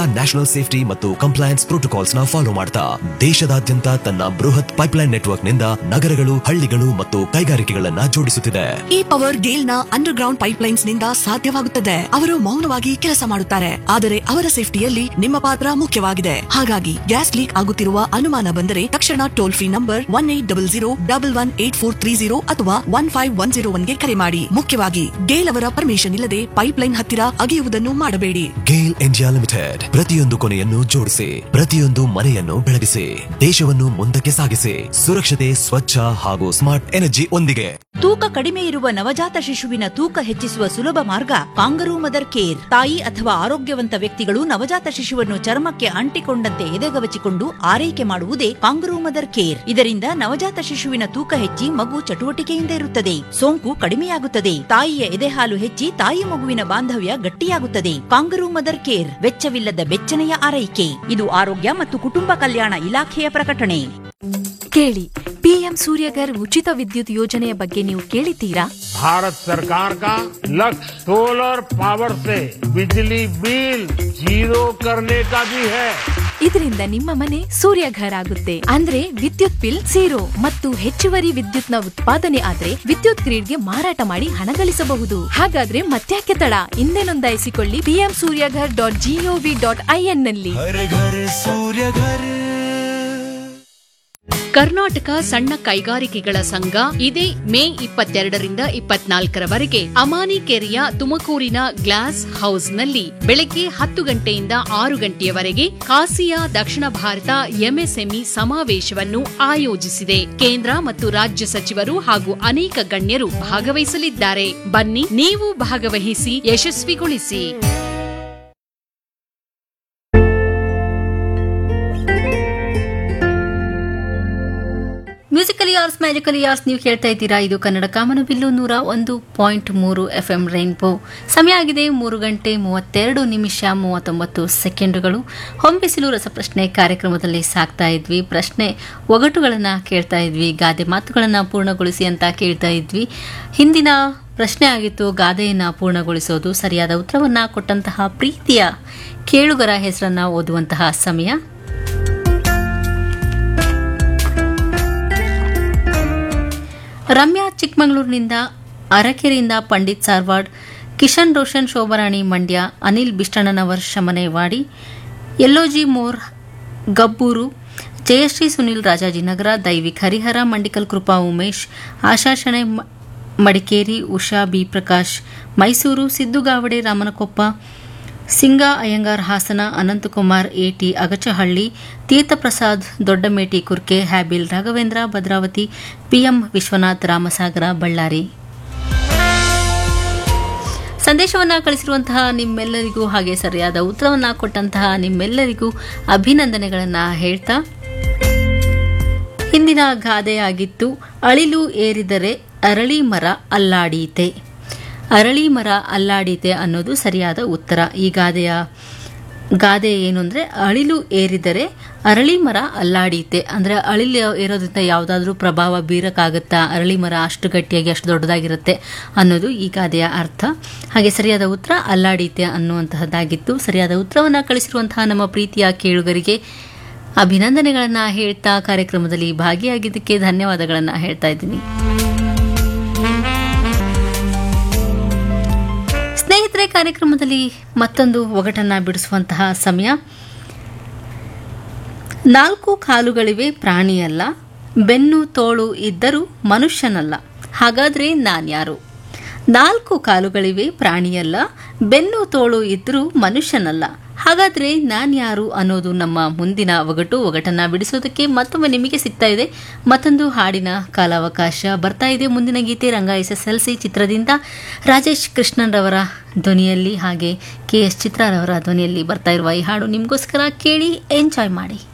national safety ಮತ್ತು compliance protocols ನ follow ಮಾಡ್ತಾ ದೇಶದಾದ್ಯಂತ ತನ್ನ ಬೃಹತ್ ಪೈಪ್ಲೈನ್ ನೆಟ್ವರ್ಕ್ ನಿಂದ ನಗರಗಳು ಹಳ್ಳಿಗಳು ಮತ್ತು ಕೈಗಾರಿಕೆಗಳನ್ನ ಜೋಡಿಸುತ್ತಿದೆ ಈ ಪವರ್ ಗೇಲ್ ನ ಅಂಡರ್ ಗ್ರೌಂಡ್ ಪೈಪ್ಲೈನ್ಸ್ ನಿಂದ ಸಾಧ್ಯವಾಗುತ್ತದೆ ಅವರು ಮೌನವಾಗಿ ಕೆಲಸ ಮಾಡುತ್ತಾರೆ ಆದರೆ ಅವರ ಸೇಫ್ಟಿಯಲ್ಲಿ ನಿಮ್ಮ ಪಾತ್ರ ಮುಖ್ಯವಾಗಿದೆ ಹಾಗಾಗಿ ಗ್ಯಾಸ್ ಲೀಕ್ ಆಗುತ್ತಿರುವ ಅನುಮಾನ ಬಂದರೆ ತಕ್ಷಣ toll free number one eight double zero double one eight four three zero ಅಥವಾ ಒನ್ ಫೈವ್ ಒನ್ ಜೀರೋ ಒನ್ಗೆ ಕರೆ ಮಾಡಿ ಮುಖ್ಯವಾಗಿ ಗೇಲ್ ಅವರ ಪರ್ಮಿಷನ್ ಇಲ್ಲದೆ ಪೈಪ್ಲೈನ್ ಹತ್ತಿರ ಅಗೆಯುವುದನ್ನು ಮಾಡಬೇಡಿ ಗೇಲ್ ಇಂಡಿಯಾ ಲಿಮಿಟೆಡ್ ಪ್ರತಿಯೊಂದು ಕೊನೆಯನ್ನು ಜೋಡಿಸಿ ಪ್ರತಿಯೊಂದು ಮನೆಯನ್ನು ಬೆಳಗಿಸಿ ದೇಶವನ್ನು ಮುಂದಕ್ಕೆ ಸಾಗಿಸಿ ಸುರಕ್ಷತೆ ಸ್ವಚ್ಛ ಹಾಗೂ ಸ್ಮಾರ್ಟ್ ಎನರ್ಜಿ ಒಂದಿಗೆ ತೂಕ ಕಡಿಮೆ ಇರುವ ನವಜಾತ ಶಿಶುವಿನ ತೂಕ ಹೆಚ್ಚಿಸುವ ಸುಲಭ ಮಾರ್ಗ ಕಾಂಗರೂ ಮದರ್ ಕೇರ್ ತಾಯಿ ಅಥವಾ ಆರೋಗ್ಯವಂತ ವ್ಯಕ್ತಿಗಳು ನವಜಾತ ಶಿಶುವನ್ನು ಚರ್ಮಕ್ಕೆ ಅಂಟಿಕೊಂಡಂತೆ ಎದೆಗವಚಿಕೊಂಡು ಆರೈಕೆ ಮಾಡುವುದೇ ಕಾಂಗರೂ ಮದರ್ ಕೇರ್ ಇದರಿಂದ ನವಜಾತ ಶಿಶುವಿನ ತೂಕ ಹೆಚ್ಚಿ ಮಗು ಚಟುವಟಿಕೆಯಿಂದ ಇರುತ್ತದೆ ಸೋಂಕು ಕಡಿಮೆಯಾಗುತ್ತದೆ ತಾಯಿಯ ಎದೆಹಾಲು ಹೆಚ್ಚಿ ತಾಯಿ ಮಗುವಿನ ಬಾಂಧವ್ಯ ಗಟ್ಟಿಯಾಗುತ್ತದೆ ಕಾಂಗರೂ ಮದರ್ ಕೇರ್ ವೆಚ್ಚವಿಲ್ಲದ ಬೆಚ್ಚನೆಯ ಆರೈಕೆ ಇದು ಆರೋಗ್ಯ ಮತ್ತು ಕುಟುಂಬ ಕಲ್ಯಾಣ ಇಲಾಖೆಯ ಪ್ರಕಟಣೆ ಕೇಳಿ ಪಿಎಂ ಸೂರ್ಯಗರ್ ಉಚಿತ ವಿದ್ಯುತ್ ಯೋಜನೆಯ ಬಗ್ಗೆ ನೀವು ಕೇಳಿದ್ದೀರಾ भारत सरकार का लक्ष्य सोलर पावर से बिजली बिल जीरो करने का भी है ಇದರಿಂದ ನಿಮ್ಮ ಮನೆ ಸೂರ್ಯಘರ್ ಆಗುತ್ತೆ ಅಂದ್ರೆ ವಿದ್ಯುತ್ ಬಿಲ್ ಝೀರೋ ಮತ್ತು ಹೆಚ್ಚುವರಿ ವಿದ್ಯುತ್ನ ಉತ್ಪಾದನೆ ಆದ್ರೆ ವಿದ್ಯುತ್ ಗ್ರಿಡ್ಗೆ ಮಾರಾಟ ಮಾಡಿ ಹಣ ಗಳಿಸಬಹುದು ಹಾಗಾದ್ರೆ ಮತ್ತ್ಯಾಕೆ ತಡ ಹಿಂದೆ ನೋಂದಾಯಿಸಿಕೊಳ್ಳಿ PM Suryaghar dot GOV dot IN ನಲ್ಲಿ ಕರ್ನಾಟಕ ಸಣ್ಣ ಕೈಗಾರಿಕೆಗಳ ಸಂಘ ಇದೇ ಮೇ ಇಪ್ಪತ್ತೆರಡರಿಂದ ಇಪ್ಪತ್ನಾಲ್ಕರವರೆಗೆ ಅಮಾನಿಕೆರೆಯ ತುಮಕೂರಿನ ಗ್ಲಾಸ್ ಹೌಸ್ನಲ್ಲಿ ಬೆಳಗ್ಗೆ ಹತ್ತು ಗಂಟೆಯಿಂದ ಆರು ಗಂಟೆಯವರೆಗೆ ಕಾಸಿಯಾ ದಕ್ಷಿಣ ಭಾರತ ಎಂಎಸ್ಎಂಇ ಸಮಾವೇಶವನ್ನು ಆಯೋಜಿಸಿದೆ ಕೇಂದ್ರ ಮತ್ತು ರಾಜ್ಯ ಸಚಿವರು ಹಾಗೂ ಅನೇಕ ಗಣ್ಯರು ಭಾಗವಹಿಸಲಿದ್ದಾರೆ ಬನ್ನಿ ನೀವು ಭಾಗವಹಿಸಿ ಯಶಸ್ವಿಗೊಳಿಸಿ ಮ್ಯೂಸಿಕಲ್ ಯಾರ್ಸ್ ಮ್ಯಾಜಿಕಲ್ ಯಾರ್ಸ್ ನೀವು ಕೇಳ್ತಾ ಇದ್ದೀರಾ ಇದು ಕನ್ನಡ ಕಾಮನಬಿಲ್ಲು ನೂರ ಒಂದು ಪಾಯಿಂಟ್ ಮೂರು ಎಫ್ ಎಂ ರೈನ್ಬೋ ಸಮಯ ಆಗಿದೆ ಮೂರು ಗಂಟೆ ಮೂವತ್ತೆರಡು ನಿಮಿಷ ಮೂವತ್ತೊಂಬತ್ತು ಸೆಕೆಂಡುಗಳು ಹೊಂಬಿಸಿಲು ರಸಪ್ರಶ್ನೆ ಕಾರ್ಯಕ್ರಮದಲ್ಲಿ ಸಾಕ್ತಾ ಇದ್ವಿ ಪ್ರಶ್ನೆ ಒಗಟುಗಳನ್ನು ಕೇಳ್ತಾ ಇದ್ವಿ ಗಾದೆ ಮಾತುಗಳನ್ನು ಪೂರ್ಣಗೊಳಿಸಿ ಅಂತ ಕೇಳ್ತಾ ಇದ್ವಿ ಹಿಂದಿನ ಪ್ರಶ್ನೆ ಆಗಿತ್ತು ಗಾದೆಯನ್ನು ಪೂರ್ಣಗೊಳಿಸೋದು ಸರಿಯಾದ ಉತ್ತರವನ್ನು ಕೊಟ್ಟಂತಹ ಪ್ರೀತಿಯ ಕೇಳುಗರ ಹೆಸರನ್ನು ಓದುವಂತಹ ಸಮಯ ರಮ್ಯಾ ಚಿಕ್ಕಮಗಳೂರಿನಿಂದ ಅರಕೆರೆಯಿಂದ ಪಂಡಿತ್ ಸಾರ್ವಾಡ್ ಕಿಶನ್ ರೋಷನ್ ಶೋಭರಾಣಿ ಮಂಡ್ಯ ಅನಿಲ್ ಬಿಷ್ಟಣ್ಣನವರ್ ಶಮನೇವಾಡಿ ಯಲ್ಲೋಜಿ ಮೋರ್ ಗಬ್ಬೂರು ಜಯಶ್ರೀ ಸುನಿಲ್ ರಾಜಾಜಿನಗರ ದೈವಿಕ್ ಹರಿಹರ ಮಂಡಿಕಲ್ ಕೃಪಾ ಉಮೇಶ್ ಆಶಾ ಶಣೆ ಮ- ಮಡಿಕೇರಿ ಉಷಾ ಬಿ ಪ್ರಕಾಶ್ ಮೈಸೂರು ಸಿದ್ದುಗಾವಡೆ ರಾಮನಕೊಪ್ಪ ಸಿಂಗ ಅಯ್ಯಂಗಾರ್ ಹಾಸನ ಅನಂತಕುಮಾರ್ ಎಟಿ ಅಗಚಹಳ್ಳಿ ತೀರ್ಥಪ್ರಸಾದ್ ದೊಡ್ಡಮೇಟಿ ಕುರ್ಕೆ ಹ್ಯಾಬಿಲ್ ರಾಘವೇಂದ್ರ ಭದ್ರಾವತಿ ಪಿಎಂ ವಿಶ್ವನಾಥ್ ರಾಮಸಾಗರ ಬಳ್ಳಾರಿ ಸಂದೇಶವನ್ನು ಕಳಿಸಿರುವಂತಹ ನಿಮ್ಮೆಲ್ಲರಿಗೂ ಹಾಗೆ ಸರಿಯಾದ ಉತ್ತರವನ್ನು ಕೊಟ್ಟಂತಹ ನಿಮ್ಮೆಲ್ಲರಿಗೂ ಅಭಿನಂದನೆಗಳನ್ನು ಹೇಳ್ತಾ ಹಿಂದಿನ ಗಾದೆಯಾಗಿತ್ತು ಅಳಿಲು ಏರಿದರೆ ಅರಳಿ ಮರ ಅಲ್ಲಾಡೀತೆ ಅರಳಿ ಮರ ಅಲ್ಲಾಡೀತೆ ಅನ್ನೋದು ಸರಿಯಾದ ಉತ್ತರ ಈ ಗಾದೆಯ ಗಾದೆ ಏನು ಅಂದರೆ ಅಳಿಲು ಏರಿದರೆ ಅರಳಿ ಮರ ಅಲ್ಲಾಡೀತೆ ಅಂದರೆ ಅಳಿಲು ಏರೋದ್ರಿಂದ ಯಾವುದಾದ್ರೂ ಪ್ರಭಾವ ಬೀರಕ್ಕಾಗುತ್ತಾ ಅರಳಿ ಮರ ಅಷ್ಟು ಗಟ್ಟಿಯಾಗಿ ಅಷ್ಟು ದೊಡ್ಡದಾಗಿರುತ್ತೆ ಅನ್ನೋದು ಈ ಗಾದೆಯ ಅರ್ಥ ಹಾಗೆ ಸರಿಯಾದ ಉತ್ತರ ಅಲ್ಲಾಡೀತೆ ಅನ್ನುವಂತಹದ್ದಾಗಿತ್ತು ಸರಿಯಾದ ಉತ್ತರವನ್ನು ಕಳಿಸಿರುವಂತಹ ನಮ್ಮ ಪ್ರೀತಿಯ ಕೇಳುಗರಿಗೆ ಅಭಿನಂದನೆಗಳನ್ನು ಹೇಳ್ತಾ ಕಾರ್ಯಕ್ರಮದಲ್ಲಿ ಭಾಗಿಯಾಗಿದ್ದಕ್ಕೆ ಧನ್ಯವಾದಗಳನ್ನು ಹೇಳ್ತಾ ಇದ್ದೀನಿ ಸ್ನೇಹಿತರೆ ಕಾರ್ಯಕ್ರಮದಲ್ಲಿ ಮತ್ತೊಂದು ಒಗಟನ್ನ ಬಿಡಿಸುವಂತಹ ಸಮಯ ನಾಲ್ಕು ಕಾಲುಗಳಿವೆ ಪ್ರಾಣಿಯಲ್ಲ ಬೆನ್ನು ತೋಳು ಇದ್ದರೂ ಮನುಷ್ಯನಲ್ಲ ಹಾಗಾದ್ರೆ ನಾನ್ಯಾರು ನಾಲ್ಕು ಕಾಲುಗಳಿವೆ ಪ್ರಾಣಿಯಲ್ಲ ಬೆನ್ನು ತೋಳು ಇದ್ದರೂ ಮನುಷ್ಯನಲ್ಲ ಹಾಗಾದ್ರೆ ನಾನ್ಯಾರು ಅನ್ನೋದು ನಮ್ಮ ಮುಂದಿನ ಒಗಟು ಒಗಟನ್ನ ಬಿಡಿಸೋದಕ್ಕೆ ಮತ್ತೊಮ್ಮೆ ನಿಮಗೆ ಸಿಗ್ತಾ ಇದೆ ಮತ್ತೊಂದು ಹಾಡಿನ ಕಾಲಾವಕಾಶ ಬರ್ತಾ ಇದೆ ಮುಂದಿನ ಗೀತೆ Ranga S S L C ಚಿತ್ರದಿಂದ ರಾಜೇಶ್ ಕೃಷ್ಣನ್ ರವರ ಧ್ವನಿಯಲ್ಲಿ ಹಾಗೆ ಕೆ ಎಸ್ ಚಿತ್ರರವರ ಧ್ವನಿಯಲ್ಲಿ ಬರ್ತಾ ಇರುವ ಈ ಹಾಡು ನಿಮಗೋಸ್ಕರ ಕೇಳಿ ಎಂಜಾಯ್ ಮಾಡಿ